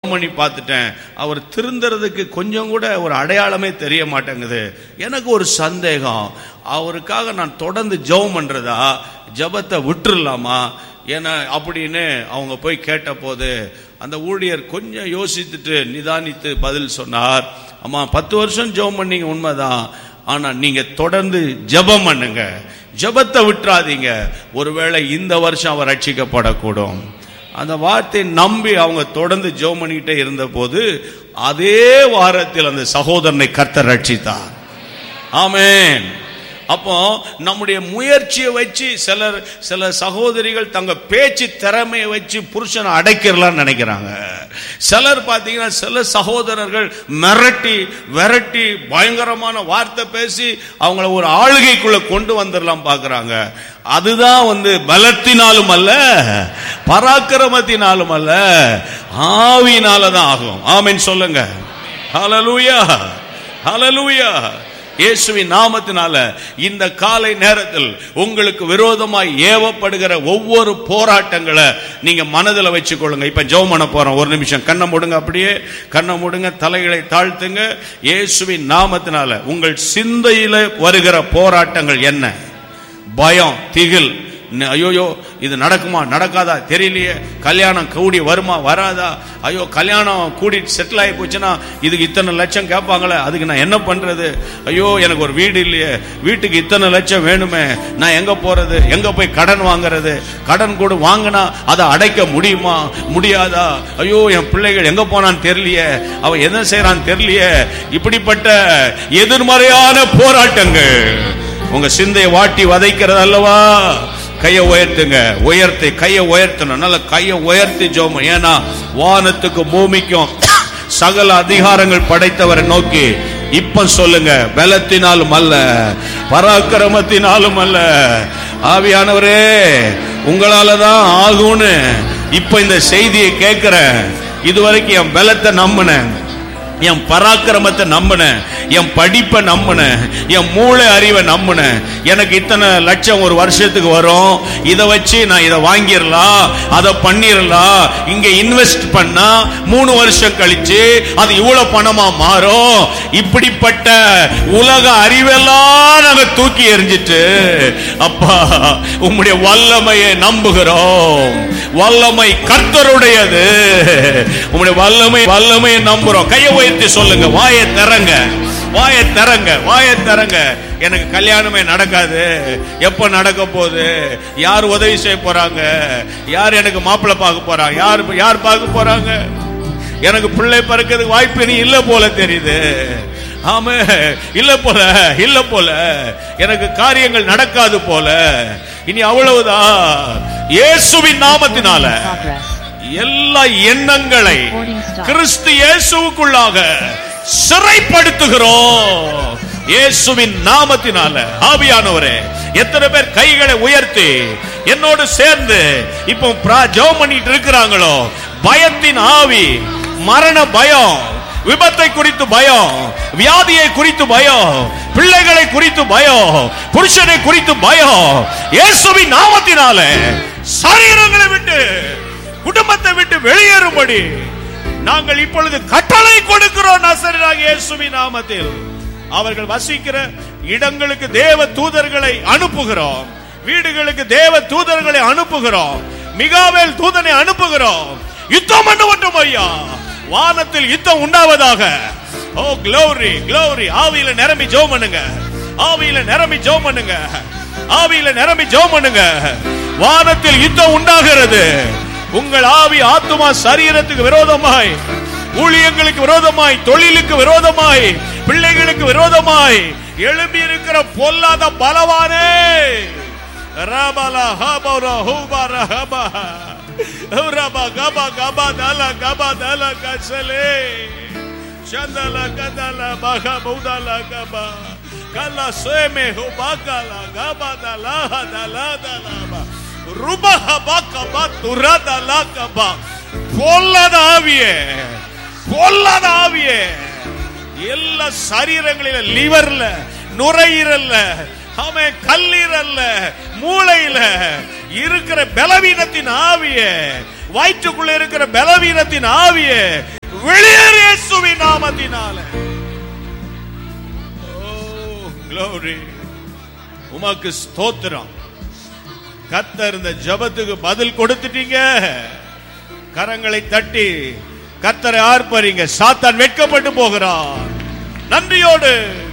பண்ணி பார்த்துட்டேன் அவர் திருந்துறதுக்கு கொஞ்சம் கூட ஒரு அடையாளமே தெரிய மாட்டேங்குது எனக்கு ஒரு சந்தேகம் அவருக்காக நான் தொடர்ந்து ஜெபம் பண்றதா ஜெபத்தை விட்டுறலாமா ஏன்னா அப்படின்னு அவங்க போய் கேட்ட போது அந்த ஊழியர் கொஞ்சம் யோசித்துட்டு நிதானித்து பதில் சொன்னார் அம்மா பத்து வருஷம் ஜெபம் பண்ணீங்க உண்மைதான் ஆனா நீங்க தொடர்ந்து ஜெபம் பண்ணுங்க ஜெபத்தை விட்டுறாதீங்க ஒருவேளை இந்த வருஷம் அவர் ரட்சிக்கப்படக்கூடும் அந்த வார்த்தையை நம்பி அவங்க தொடர்ந்து ஜெபம் பண்ணிக்கிட்டே இருந்த போது அதே வாரத்தில் அந்த சகோதரனை கர்த்தர் ரட்சித்தார் ஆமென் அப்போ நம்முடைய முயற்சியை வச்சு சிலர் சில சகோதரிகள் தங்க பேச்சு திறமையை வச்சு புருஷனை அடைக்கிறலாம்னு நினைக்கிறாங்க சிலர் பார்த்தீங்கன்னா சில சகோதரர்கள் மிரட்டி விரட்டி பயங்கரமான வார்த்தை பேசி அவங்கள ஒரு ஆளுகைக்குள்ள கொண்டு வந்துடலாம் பார்க்கறாங்க அதுதான் வந்து பலத்தினாலும் அல்ல பராக்கிரமத்தினாலும் அல்ல ஆவியினால தான் ஆகும் ஆமென் சொல்லுங்க ஹalleluya ஹalleluya இயேசுவின் நாமத்தினால இந்த காலை நேரத்தில் உங்களுக்கு விரோதமாய் ஏவப்படுகிற ஒவ்வொரு போராட்டங்களை நீங்க மனதில் வச்சுக்கொள்ளுங்க இப்ப ஜெபம் பண்ண போறோம் ஒரு நிமிஷம் கண்ணை மூடுங்க அப்படியே கண்ணை மூடுங்க தலைகளை தாழ்த்துங்க இயேசுவின் நாமத்தினால உங்கள் சிந்தையில வருகிற போராட்டங்கள் என்ன பயம் திகில் ந- ஐயோயோ இது நடக்குமா நடக்காதா தெரியலையே கல்யாணம் கூடி வருமா வராதா ஐயோ கல்யாணம் கூடி செட்டில் ஆகி போச்சுன்னா இதுக்கு இத்தனை லட்சம் கேட்பாங்களே அதுக்கு நான் என்ன பண்றது ஐயோ எனக்கு ஒரு வீடு இல்லையே வீட்டுக்கு இத்தனை லட்சம் வேணுமே நான் எங்க போறது எங்க போய் கடன் வாங்குறது கடன் கூட வாங்கினா அதை அடைக்க முடியுமா முடியாதா ஐயோ என் பிள்ளைகள் எங்க போனான்னு தெரியலையே அவன் என்ன செய்யறான்னு தெரியலையே இப்படிப்பட்ட எதிர்மறையான போராட்டங்கள் உங்க சிந்தையை வாட்டி வதைக்கிறது அல்லவா கையை உயர்த்துங்க உயர்த்தி கையை உயர்த்தணும் நல்ல கையை உயர்த்தி ஜோம ஏன்னா வானத்துக்கு பூமிக்கும் சகல அதிகாரங்கள் படைத்தவரை நோக்கி இப்ப சொல்லுங்க பலத்தினாலும் அல்ல பராக்கிரமத்தினாலும் அல்ல ஆவியானவரே உங்களால தான் ஆகும்னு இப்ப இந்த செய்தியை கேட்கிறேன் இதுவரைக்கும் என் பலத்தை நம்பினேன் என் பராக்கிரமத்தை நம்பினேன் என் படிப்பை நம்பினேன் என் மூளை அறிவை நம்பினேன் எனக்கு இத்தனை லட்சம் ஒரு வருஷத்துக்கு வரும் இதை வச்சு நான் இதை வாங்கிடலாம் அதை பண்ணிடலாம் இங்க இன்வெஸ்ட் பண்ணா மூணு வருஷம் கழிச்சு அது இவ்வளவு பணமா மாறும் இப்படிப்பட்ட உலக அறிவெல்லாம் நாங்க தூக்கி எறிஞ்சிட்டு அப்பா உம்முடைய வல்லமையை நம்புகிறோம் வல்லமை கர்த்தருடையது உம்முடைய வல்லமை வல்லமையை நம்புறோம் கையை உயர்த்தி சொல்லுங்க வாயை திறங்க வாயை திறங்க வாயை திறங்க எனக்கு கல்யாணமே நடக்காது எப்ப நடக்க போகுது யார் உதவி செய்ய போறாங்க யார் எனக்கு மாப்பிள்ளை பார்க்க போறாங்க யார் யார் பார்க்க போறாங்க எனக்கு பிள்ளை பிறக்கிறதுக்கு வாய்ப்பு நீ இல்ல போல தெரியுது ஆமா இல்ல போல இல்ல போல எனக்கு காரியங்கள் நடக்காது போல இனி அவ்வளவுதான் இயேசுவின் நாமத்தினால எல்லா எண்ணங்களை கிறிஸ்து இயேசுவுக்குள்ளாக சிறைப்படுத்துகிறோம் இயேசுவின் நாமத்தினால ஆவியானவரே எத்தனை பேர் கைகளை உயர்த்தி என்னோடு சேர்ந்து இப்போ பிரா- ஜெபம் பண்ணிட்டு இருக்கிறாங்களோ பயத்தின் ஆவி மரண பயம் விபத்தை குறித்து பயம் வியாதியை குறித்து பயம் பிள்ளைகளை குறித்து பயம் புருஷனை குறித்து பயம் இயேசுவின் நாமத்தினால சரீரங்களை விட்டு குடும்பத்தை விட்டு வெளியேறும்படி நாங்கள் இப்பொழுது கட்டளை கொடுக்கிறோம் நசரனாக இயேசுவின் நாமத்தில் அவர்கள் வசிக்கிற இடங்களுக்கு தேவ தூதர்களை அனுப்புகிறோம் வீடுகளுக்கு தேவ தூதர்களை அனுப்புகிறோம் மிகாவேல் தூதனை அனுப்புகிறோம் யுத்தம் பண்ண ஐயா வானத்தில் யுத்தம் உண்டாவதாக ஓ க்ளோரி க்ளோரி ஆவியில நிரம்பி ஜெபம் பண்ணுங்க ஆவியில நிரம்பி ஜெபம் பண்ணுங்க ஆவியில நிரம்பி ஜெபம் பண்ணுங்க வானத்தில் யுத்தம் உண்டாகிறது உங்கள் ஆவி ஆத்துமா சரீரத்துக்கு விரோதமாய் ஊழியங்களுக்கு விரோதமாய் தொழிலுக்கு விரோதமாய் பிள்ளைகளுக்கு விரோதமாய் எழும்பி இருக்கிற பொல்லாத பலவானே ரபல ஹபர ஹுபர ஹப ரப கப கப தல கப தல கசலே சந்தல கதல பக புதல கப கல சேமே ஹுபகல கப தல தல தல ருபஹ பகப துரதல கப பொல்லாத ஆவியே பொல்லாத ஆவியே எல்லா சரீரங்களில லிவர்ல நுரையீரல்ல அவன் கல்லீரல்ல மூளையில இருக்கிற பலவீனத்தின் ஆவிய வயிற்றுக்குள்ள இருக்கிற பலவீனத்தின் ஆவிய வெளியேறு இயேசுவின் நாமத்தினால Oh, glory. உமக்கு ஸ்தோத்திரம் கத்தர் இந்த ஜபத்துக்கு பதில் கொடுத்துட்டீங்க கரங்களை தட்டி கத்தரை ஆர்ப்பரிங்க சாத்தான் வெட்கப்பட்டு போகிறான் நன்றியோடு